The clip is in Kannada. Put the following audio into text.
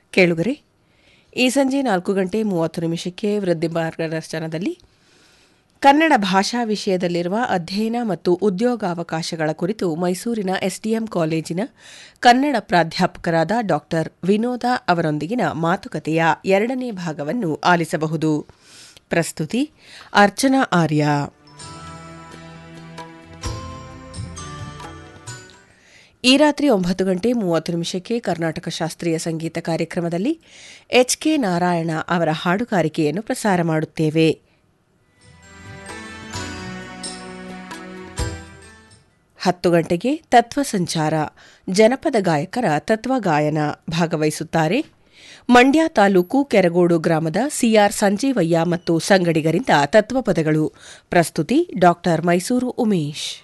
ಕೇಳುಗರೆ ಈ ಸಂಜೆ ನಾಲ್ಕು ಗಂಟೆ ಮೂವತ್ತು ನಿಮಿಷಕ್ಕೆ ವೃದ್ಧಿ ಮಾರ್ಗದರ್ಶನದಲ್ಲಿ ಕನ್ನಡ ಭಾಷಾ ವಿಷಯದಲ್ಲಿರುವ ಅಧ್ಯಯನ ಮತ್ತು ಉದ್ಯೋಗಾವಕಾಶಗಳ ಕುರಿತು ಮೈಸೂರಿನ ಎಸ್ಡಿಎಂ ಕಾಲೇಜಿನ ಕನ್ನಡ ಪ್ರಾಧ್ಯಾಪಕರಾದ ಡಾ ವಿನೋದ ಅವರೊಂದಿಗಿನ ಮಾತುಕತೆಯ ಎರಡನೇ ಭಾಗವನ್ನು ಆಲಿಸಬಹುದು ಪ್ರಸ್ತುತಿ ಅರ್ಚನಾ ಆರ್ಯ ಈ ರಾತ್ರಿ ಒಂಬತ್ತು ಗಂಟೆ ಮೂವತ್ತು ನಿಮಿಷಕ್ಕೆ ಕರ್ನಾಟಕ ಶಾಸ್ತ್ರೀಯ ಸಂಗೀತ ಕಾರ್ಯಕ್ರಮದಲ್ಲಿ ಎಚ್ ಕೆ ನಾರಾಯಣ ಅವರ ಹಾಡುಗಾರಿಕೆಯನ್ನು ಪ್ರಸಾರ ಮಾಡುತ್ತೇವೆ ಹತ್ತು ಗಂಟೆಗೆ ತತ್ವ ಸಂಚಾರ ಜನಪದ ಗಾಯಕರ ತತ್ವ ಗಾಯನ ಭಾಗವಹಿಸುತ್ತಾರೆ ಮಂಡ್ಯ ತಾಲೂಕು ಕೆರಗೋಡು ಗ್ರಾಮದ ಸಿಆರ್ ಸಂಜೀವಯ್ಯ ಮತ್ತು ಸಂಗಡಿಗರಿಂದ ತತ್ವಪದಗಳು ಪ್ರಸ್ತುತಿ ಡಾ ಮೈಸೂರು ಉಮೇಶ್